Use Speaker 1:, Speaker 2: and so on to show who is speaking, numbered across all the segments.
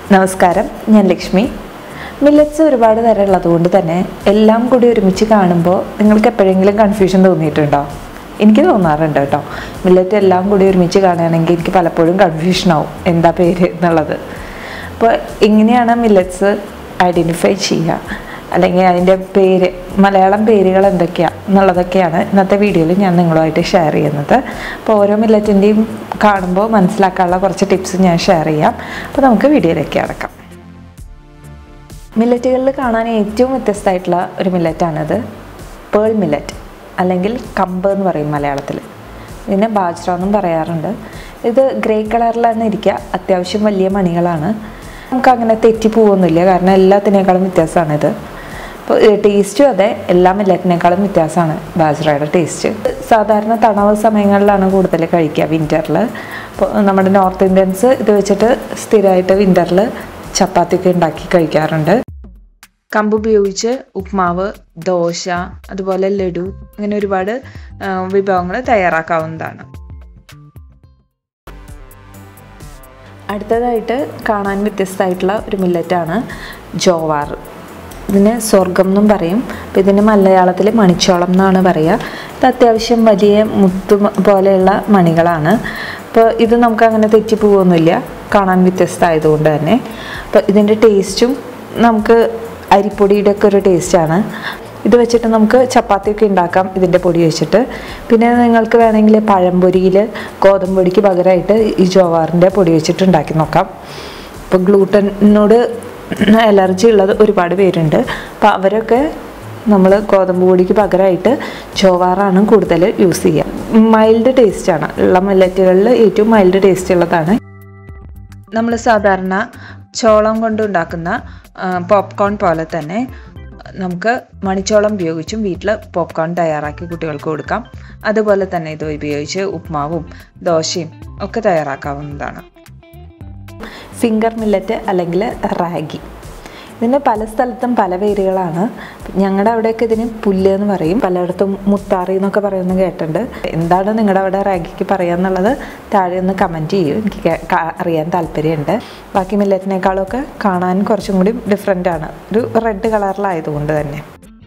Speaker 1: നമസ്കാരം ഞാൻ ലക്ഷ്മി മില്ലറ്റ്സ് ഒരുപാട് തരം ഉള്ളതുകൊണ്ട് തന്നെ എല്ലാം കൂടി ഒരുമിച്ച് കാണുമ്പോൾ നിങ്ങൾക്ക് എപ്പോഴെങ്കിലും കൺഫ്യൂഷൻ തോന്നിയിട്ടുണ്ടോ എനിക്ക് തോന്നാറുണ്ട് കേട്ടോ മില്ലറ്റ് എല്ലാം കൂടി ഒരുമിച്ച് കാണുകയാണെങ്കിൽ എനിക്ക് പലപ്പോഴും കൺഫ്യൂഷൻ ആവും എന്താ പേര് എന്നുള്ളത് അപ്പോൾ എങ്ങനെയാണ് മില്ലറ്റ്സ് ഐഡൻറ്റിഫൈ ചെയ്യുക അല്ലെങ്കിൽ അതിൻ്റെ പേര് മലയാളം പേരുകൾ എന്തൊക്കെയാണ് എന്നുള്ളതൊക്കെയാണ് ഇന്നത്തെ വീഡിയോയിൽ ഞാൻ നിങ്ങളുമായിട്ട് ഷെയർ ചെയ്യുന്നത് അപ്പോൾ ഓരോ മില്ലറ്റിൻ്റെയും കാണുമ്പോൾ മനസ്സിലാക്കാനുള്ള കുറച്ച് ടിപ്സ് ഞാൻ ഷെയർ ചെയ്യാം അപ്പോൾ നമുക്ക് വീഡിയോയിലേക്ക് അടക്കാം മില്ലറ്റുകളിൽ കാണാൻ ഏറ്റവും വ്യത്യസ്തമായിട്ടുള്ള ഒരു മില്ലറ്റാണിത് പേൾ മില്ലറ്റ് അല്ലെങ്കിൽ കമ്പ് എന്ന് പറയും മലയാളത്തിൽ ഇതിനെ ബാജ്ര എന്നും പറയാറുണ്ട് ഇത് ഗ്രേ കളറിലാണ് ഇരിക്കുക അത്യാവശ്യം വലിയ മണികളാണ് നമുക്ക് അങ്ങനെ തെറ്റിപ്പോവൊന്നുമില്ല കാരണം എല്ലാത്തിനേക്കാളും വ്യത്യാസമാണിത് അപ്പോൾ ടേസ്റ്റും അതെ എല്ലാ മില്ലറ്റിനേക്കാളും വ്യത്യാസമാണ് ബാജ്രയുടെ ടേസ്റ്റ് സാധാരണ തണവ് സമയങ്ങളിലാണ് കൂടുതൽ കഴിക്കുക വിൻ്ററിൽ അപ്പോൾ നമ്മുടെ നോർത്ത് ഇന്ത്യൻസ് ഇത് വെച്ചിട്ട് സ്ഥിരമായിട്ട് വിൻ്ററിൽ ചപ്പാത്തിയൊക്കെ ഉണ്ടാക്കി കഴിക്കാറുണ്ട് കമ്പ് ഉപയോഗിച്ച് ഉപ്മാവ് ദോശ അതുപോലെ ലഡു അങ്ങനെ ഒരുപാട് വിഭവങ്ങൾ തയ്യാറാക്കാവുന്നതാണ് അടുത്തതായിട്ട് കാണാൻ വ്യത്യസ്തമായിട്ടുള്ള ഒരു മില്ലറ്റാണ് ജോവാർ ഇതിന് സ്വർഗം എന്നും പറയും അപ്പോൾ ഇതിന് മലയാളത്തിൽ മണിച്ചോളം എന്നാണ് പറയുക ഇത് അത്യാവശ്യം വലിയ മുത്തു പോലെയുള്ള മണികളാണ് അപ്പോൾ ഇത് നമുക്ക് അങ്ങനെ തെറ്റിപ്പോവൊന്നുമില്ല കാണാൻ വ്യത്യസ്തമായതുകൊണ്ട് തന്നെ അപ്പോൾ ഇതിൻ്റെ ടേസ്റ്റും നമുക്ക് അരിപ്പൊടിയുടെ ഒക്കെ ഒരു ടേസ്റ്റാണ് ഇത് വെച്ചിട്ട് നമുക്ക് ചപ്പാത്തിയൊക്കെ ഉണ്ടാക്കാം ഇതിൻ്റെ പൊടി വെച്ചിട്ട് പിന്നെ നിങ്ങൾക്ക് വേണമെങ്കിൽ പഴംപൊരിയിൽ ഗോതമ്പ് പൊടിക്ക് പകരമായിട്ട് ഈ ജോവാറിൻ്റെ പൊടി വെച്ചിട്ട് ഉണ്ടാക്കി നോക്കാം ഇപ്പോൾ ഗ്ലൂട്ടനോട് അലർജി ഉള്ളത് ഒരുപാട് പേരുണ്ട് അപ്പോൾ അവരൊക്കെ നമ്മൾ ഗോതമ്പ് പൊടിക്ക് പകരമായിട്ട് ജോവാറാണ് കൂടുതൽ യൂസ് ചെയ്യുക മൈൽഡ് ടേസ്റ്റാണ് ഉള്ള മില്ലറ്റുകളിൽ ഏറ്റവും മൈൽഡ് ടേസ്റ്റ് ഉള്ളതാണ് നമ്മൾ സാധാരണ ചോളം കൊണ്ട് ഉണ്ടാക്കുന്ന പോപ്കോൺ പോലെ തന്നെ നമുക്ക് മണിച്ചോളം ഉപയോഗിച്ചും വീട്ടിൽ പോപ്കോൺ തയ്യാറാക്കി കുട്ടികൾക്ക് കൊടുക്കാം അതുപോലെ തന്നെ ഇത് ഉപയോഗിച്ച് ഉപ്മാവും ദോശയും ഒക്കെ തയ്യാറാക്കാവുന്നതാണ് ഫിംഗർ മില്ലറ്റ് അല്ലെങ്കിൽ റാഗി ഇതിന് പല സ്ഥലത്തും പല പേരുകളാണ് ഞങ്ങളുടെ അവിടെയൊക്കെ ഇതിന് പുല്ല് എന്ന് പറയും പലയിടത്തും മുത്താറി എന്നൊക്കെ പറയുന്നത് കേട്ടിട്ടുണ്ട് എന്താണ് നിങ്ങളുടെ അവിടെ റാഗിക്ക് പറയാന്നുള്ളത് താഴെ ഒന്ന് കമൻറ്റ് ചെയ്യൂ എനിക്ക് അറിയാൻ താല്പര്യമുണ്ട് ബാക്കി മില്ലറ്റിനേക്കാളൊക്കെ കാണാൻ കുറച്ചും കൂടി ഡിഫറെൻ്റ് ആണ് ഒരു റെഡ് കളറിലായതുകൊണ്ട് തന്നെ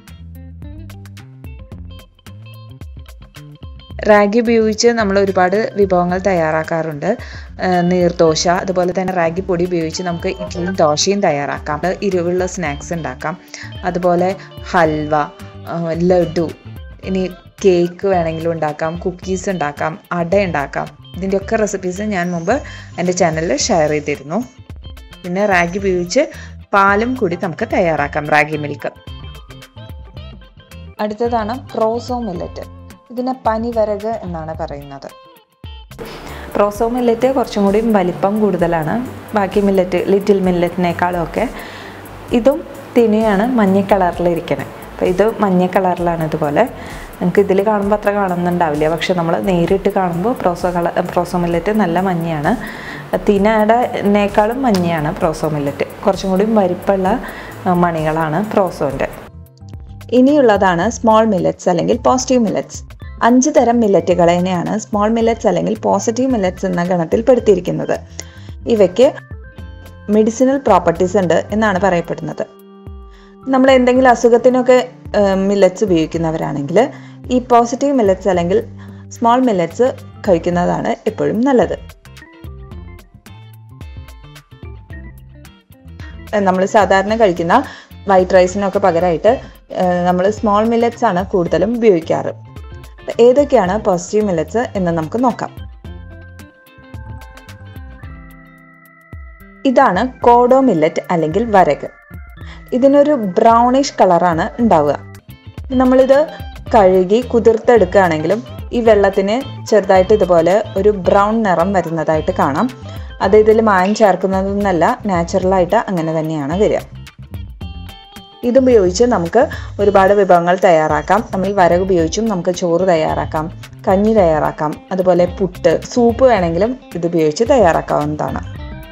Speaker 1: റാഗി ഉപയോഗിച്ച് നമ്മൾ ഒരുപാട് വിഭവങ്ങൾ തയ്യാറാക്കാറുണ്ട് നീർദോശ അതുപോലെ തന്നെ റാഗി പൊടി ഉപയോഗിച്ച് നമുക്ക് ഇഡ്ഡലിയും ദോശയും തയ്യാറാക്കാം ഇരുവുള്ള സ്നാക്സ് ഉണ്ടാക്കാം അതുപോലെ ഹൽവ ലഡു ഇനി കേക്ക് വേണമെങ്കിലും ഉണ്ടാക്കാം കുക്കീസ് ഉണ്ടാക്കാം അട ഉണ്ടാക്കാം ഇതിൻ്റെയൊക്കെ റെസിപ്പീസ് ഞാൻ മുമ്പ് എൻ്റെ ചാനലിൽ ഷെയർ ചെയ്തിരുന്നു പിന്നെ റാഗി ഉപയോഗിച്ച് പാലും കൂടി നമുക്ക് തയ്യാറാക്കാം റാഗി മിൽക്ക് അടുത്തതാണ് പ്രോസോ മില്ലറ്റ് ഇതിനെ പനിവരക് എന്നാണ് പറയുന്നത് പ്രോസോ മില്ലറ്റ് കുറച്ചും കൂടി വലിപ്പം കൂടുതലാണ് ബാക്കി മില്ലറ്റ് ലിറ്റിൽ മില്ലറ്റിനേക്കാളും ഒക്കെ ഇതും തിനയാണ് മഞ്ഞ കളറിലിരിക്കണത് അപ്പോൾ ഇത് മഞ്ഞ കളറിലാണ് ഇതുപോലെ നമുക്ക് ഇതിൽ കാണുമ്പോൾ അത്ര കാണുന്നുണ്ടാവില്ല പക്ഷെ നമ്മൾ നേരിട്ട് കാണുമ്പോൾ പ്രോസോ കളർ പ്രോസോ മില്ലറ്റ് നല്ല മഞ്ഞയാണ് തിനയുടെനേക്കാളും മഞ്ഞയാണ് പ്രോസോ മില്ലറ്റ് കുറച്ചും കൂടി വലിപ്പമുള്ള മണികളാണ് പ്രോസോൻ്റെ
Speaker 2: ഇനിയുള്ളതാണ് സ്മോൾ മില്ലറ്റ്സ് അല്ലെങ്കിൽ പോസിറ്റീവ് മില്ലറ്റ്സ് അഞ്ച് തരം മില്ലറ്റുകളെയാണ് സ്മോൾ മില്ലറ്റ്സ് അല്ലെങ്കിൽ പോസിറ്റീവ് മില്ലറ്റ്സ് എന്ന ഗണത്തിൽ പെടുത്തിയിരിക്കുന്നത് ഇവയ്ക്ക് മെഡിസിനൽ പ്രോപ്പർട്ടീസ് ഉണ്ട് എന്നാണ് പറയപ്പെടുന്നത് നമ്മൾ എന്തെങ്കിലും അസുഖത്തിനൊക്കെ മില്ലറ്റ്സ് ഉപയോഗിക്കുന്നവരാണെങ്കിൽ ഈ പോസിറ്റീവ് മില്ലറ്റ്സ് അല്ലെങ്കിൽ സ്മോൾ മില്ലറ്റ്സ് കഴിക്കുന്നതാണ് എപ്പോഴും നല്ലത് നമ്മൾ സാധാരണ കഴിക്കുന്ന വൈറ്റ് റൈസിനൊക്കെ പകരമായിട്ട് നമ്മൾ സ്മോൾ മില്ലറ്റ്സ് ആണ് കൂടുതലും ഉപയോഗിക്കാറ് ഏതൊക്കെയാണ് പോസിറ്റീവ് മില്ലറ്റ്സ് എന്ന് നമുക്ക് നോക്കാം ഇതാണ് കോഡോ മില്ലറ്റ് അല്ലെങ്കിൽ വരക് ഇതിനൊരു ബ്രൗണിഷ് കളറാണ് ഉണ്ടാവുക നമ്മളിത് കഴുകി കുതിർത്തെടുക്കുകയാണെങ്കിലും ഈ വെള്ളത്തിന് ചെറുതായിട്ട് ഇതുപോലെ ഒരു ബ്രൗൺ നിറം വരുന്നതായിട്ട് കാണാം അത് ഇതിൽ മായം ചേർക്കുന്നതൊന്നല്ല നാച്ചുറലായിട്ട് അങ്ങനെ തന്നെയാണ് വരിക ഇതുപയോഗിച്ച് നമുക്ക് ഒരുപാട് വിഭവങ്ങൾ തയ്യാറാക്കാം നമ്മൾ വരക് ഉപയോഗിച്ചും നമുക്ക് ചോറ് തയ്യാറാക്കാം കഞ്ഞി തയ്യാറാക്കാം അതുപോലെ പുട്ട് സൂപ്പ് വേണമെങ്കിലും ഇത് ഉപയോഗിച്ച് തയ്യാറാക്കാവുന്നതാണ്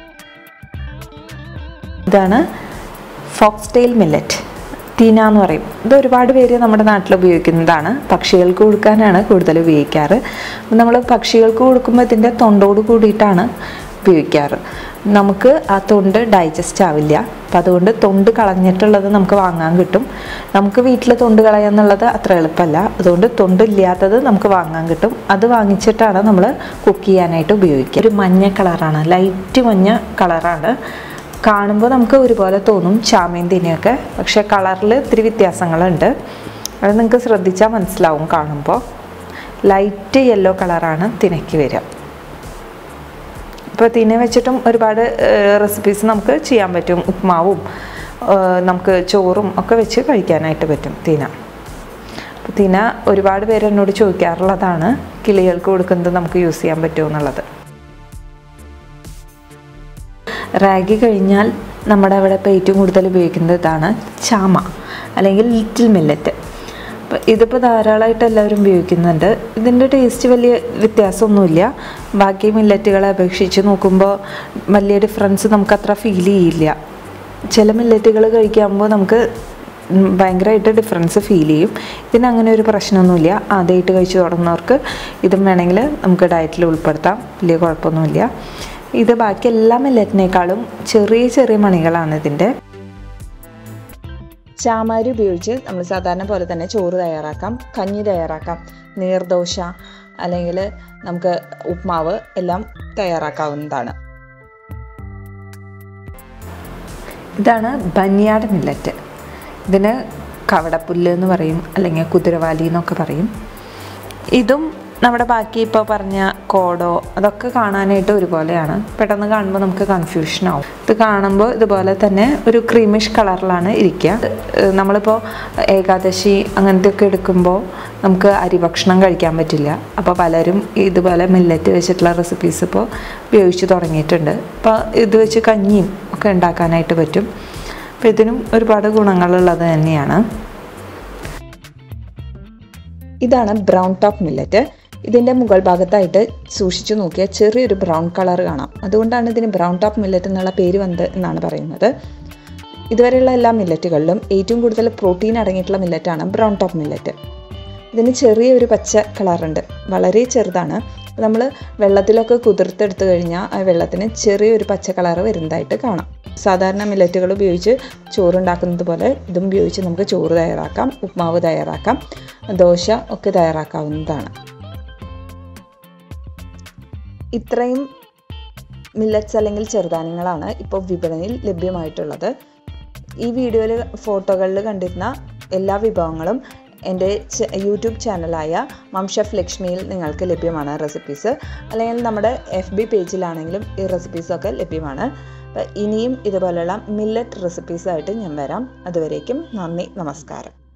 Speaker 1: ഇതാണ് ഫോക്സ് ടെയിൽ മില്ലറ്റ് തീന എന്ന് പറയും ഇത് ഒരുപാട് പേര് നമ്മുടെ നാട്ടിൽ ഉപയോഗിക്കുന്നതാണ് പക്ഷികൾക്ക് കൊടുക്കാനാണ് കൂടുതൽ ഉപയോഗിക്കാറ് നമ്മൾ പക്ഷികൾക്ക് കൊടുക്കുമ്പോൾ ഇതിൻ്റെ തൊണ്ടോട് കൂടിയിട്ടാണ് ഉപയോഗിക്കാറ് നമുക്ക് ആ തൊണ്ട് ഡൈജസ്റ്റ് ആവില്ല അപ്പം അതുകൊണ്ട് തൊണ്ട് കളഞ്ഞിട്ടുള്ളത് നമുക്ക് വാങ്ങാൻ കിട്ടും നമുക്ക് വീട്ടിൽ തൊണ്ട് കളയാന്നുള്ളത് അത്ര എളുപ്പമല്ല അതുകൊണ്ട് തൊണ്ട് ഇല്ലാത്തത് നമുക്ക് വാങ്ങാൻ കിട്ടും അത് വാങ്ങിച്ചിട്ടാണ് നമ്മൾ കുക്ക് ചെയ്യാനായിട്ട് ഉപയോഗിക്കുക ഒരു മഞ്ഞ കളറാണ് ലൈറ്റ് മഞ്ഞ കളറാണ് കാണുമ്പോൾ നമുക്ക് ഒരുപോലെ തോന്നും ചാമേന്തിനെയൊക്കെ പക്ഷേ കളറിൽ ഇത്തിരി വ്യത്യാസങ്ങളുണ്ട് അത് നിങ്ങൾക്ക് ശ്രദ്ധിച്ചാൽ മനസ്സിലാവും കാണുമ്പോൾ ലൈറ്റ് യെല്ലോ കളറാണ് തിനയ്ക്ക് വരിക ഇപ്പോൾ തിന വെച്ചിട്ടും ഒരുപാട് റെസിപ്പീസ് നമുക്ക് ചെയ്യാൻ പറ്റും ഉപ്മാവും ഏഹ് നമുക്ക് ചോറും ഒക്കെ വെച്ച് കഴിക്കാനായിട്ട് പറ്റും തീന അപ്പോൾ തിന ഒരുപാട് പേര് എന്നോട് ചോദിക്കാറുള്ളതാണ് കിളികൾക്ക് കൊടുക്കുന്നത് നമുക്ക് യൂസ് ചെയ്യാൻ പറ്റുമോ എന്നുള്ളത് റാഗി കഴിഞ്ഞാൽ നമ്മുടെ അവിടെ ഇപ്പോൾ ഏറ്റവും കൂടുതൽ ഉപയോഗിക്കുന്നത് ഇതാണ് ചാമ അല്ലെങ്കിൽ ലിറ്റിൽ മില്ലറ്റ് അപ്പോൾ ഇതിപ്പോൾ ധാരാളമായിട്ട് എല്ലാവരും ഉപയോഗിക്കുന്നുണ്ട് ഇതിൻ്റെ ടേസ്റ്റ് വലിയ വ്യത്യാസമൊന്നുമില്ല ബാക്കി മില്ലറ്റുകളെ അപേക്ഷിച്ച് നോക്കുമ്പോൾ വലിയ ഡിഫറൻസ് നമുക്ക് അത്ര ഫീൽ ചെയ്യില്ല ചില മില്ലറ്റുകൾ കഴിക്കുമ്പോൾ നമുക്ക് ഉം ഭയങ്കരമായിട്ട് ഡിഫറൻസ് ഫീൽ ചെയ്യും ഇതിന് അങ്ങനെ ഒരു പ്രശ്നമൊന്നുമില്ല ആദ്യമായിട്ട് കഴിച്ചു തുടങ്ങുന്നവർക്ക് ഇതും വേണമെങ്കിൽ നമുക്ക് ഡയറ്റിൽ ഉൾപ്പെടുത്താം വലിയ കുഴപ്പമൊന്നുമില്ല ഇത് ബാക്കി എല്ലാ മില്ലറ്റിനേക്കാളും ചെറിയ ചെറിയ മണികളാണ് ഇതിൻ്റെ
Speaker 2: ചാമാരി ഉപയോഗിച്ച് നമ്മൾ സാധാരണ പോലെ തന്നെ ചോറ് തയ്യാറാക്കാം കഞ്ഞി തയ്യാറാക്കാം നീർദോശ അല്ലെങ്കിൽ നമുക്ക് ഉപ്മാവ് എല്ലാം തയ്യാറാക്കാവുന്നതാണ്
Speaker 1: ഇതാണ് ബനിയാട് മില്ലറ്റ് ഇതിന് കവടപ്പുല്ല് എന്ന് പറയും അല്ലെങ്കിൽ കുതിരവാലി എന്നൊക്കെ പറയും ഇതും നമ്മുടെ ബാക്കി ഇപ്പോൾ പറഞ്ഞ കോഡോ അതൊക്കെ കാണാനായിട്ട് ഒരുപോലെയാണ് പെട്ടെന്ന് കാണുമ്പോൾ നമുക്ക് കൺഫ്യൂഷൻ ആവും ഇത് കാണുമ്പോൾ ഇതുപോലെ തന്നെ ഒരു ക്രീമിഷ് കളറിലാണ് ഇരിക്കുക ഏഹ് നമ്മളിപ്പോൾ ഏകാദശി അങ്ങനത്തെ ഒക്കെ എടുക്കുമ്പോൾ നമുക്ക് അരിഭക്ഷണം കഴിക്കാൻ പറ്റില്ല അപ്പോൾ പലരും ഇതുപോലെ മില്ലറ്റ് വെച്ചിട്ടുള്ള റെസിപ്പീസ് ഇപ്പോൾ ഉപയോഗിച്ച് തുടങ്ങിയിട്ടുണ്ട് അപ്പോൾ ഇത് വെച്ച് കഞ്ഞിയും ഒക്കെ ഉണ്ടാക്കാനായിട്ട് പറ്റും അപ്പോൾ ഇതിനും ഒരുപാട് ഗുണങ്ങളുള്ളത് തന്നെയാണ്
Speaker 2: ഇതാണ് ബ്രൗൺ ടോപ്പ് മില്ലറ്റ് ഇതിൻ്റെ മുകൾ ഭാഗത്തായിട്ട് സൂക്ഷിച്ചു നോക്കിയാൽ ചെറിയൊരു ബ്രൗൺ കളർ കാണാം അതുകൊണ്ടാണ് ഇതിന് ബ്രൗൺ ടോപ്പ് മില്ലറ്റ് എന്നുള്ള പേര് വന്നത് എന്നാണ് പറയുന്നത് ഇതുവരെയുള്ള എല്ലാ മില്ലറ്റുകളിലും ഏറ്റവും കൂടുതൽ പ്രോട്ടീൻ അടങ്ങിയിട്ടുള്ള മില്ലറ്റാണ് ബ്രൗൺ ടോപ്പ് മില്ലറ്റ് ഇതിന് ചെറിയൊരു പച്ച കളറുണ്ട് വളരെ ചെറുതാണ് നമ്മൾ വെള്ളത്തിലൊക്കെ കുതിർത്തെടുത്തു കഴിഞ്ഞാൽ ആ വെള്ളത്തിന് ചെറിയൊരു പച്ച കളറ് വരുന്നതായിട്ട് കാണാം സാധാരണ മില്ലറ്റുകൾ ഉപയോഗിച്ച് ചോറുണ്ടാക്കുന്നത് പോലെ ഇതും ഉപയോഗിച്ച് നമുക്ക് ചോറ് തയ്യാറാക്കാം ഉപ്മാവ് തയ്യാറാക്കാം ദോശ ഒക്കെ തയ്യാറാക്കാവുന്നതാണ് ഇത്രയും മില്ലറ്റ്സ് അല്ലെങ്കിൽ ചെറുധാന്യങ്ങളാണ് ഇപ്പോൾ വിപണിയിൽ ലഭ്യമായിട്ടുള്ളത് ഈ വീഡിയോയിൽ ഫോട്ടോകളിൽ കണ്ടിരുന്ന എല്ലാ വിഭവങ്ങളും എൻ്റെ ച- യൂട്യൂബ് ചാനലായ മംഷഫ് ലക്ഷ്മിയിൽ നിങ്ങൾക്ക് ലഭ്യമാണ് റെസിപ്പീസ് അല്ലെങ്കിൽ നമ്മുടെ എഫ് ബി പേജിലാണെങ്കിലും ഈ റെസിപ്പീസൊക്കെ ലഭ്യമാണ് അപ്പോൾ ഇനിയും ഇതുപോലെയുള്ള മില്ലറ്റ് റെസിപ്പീസായിട്ട് ഞാൻ വരാം അതുവരേക്കും നന്ദി നമസ്കാരം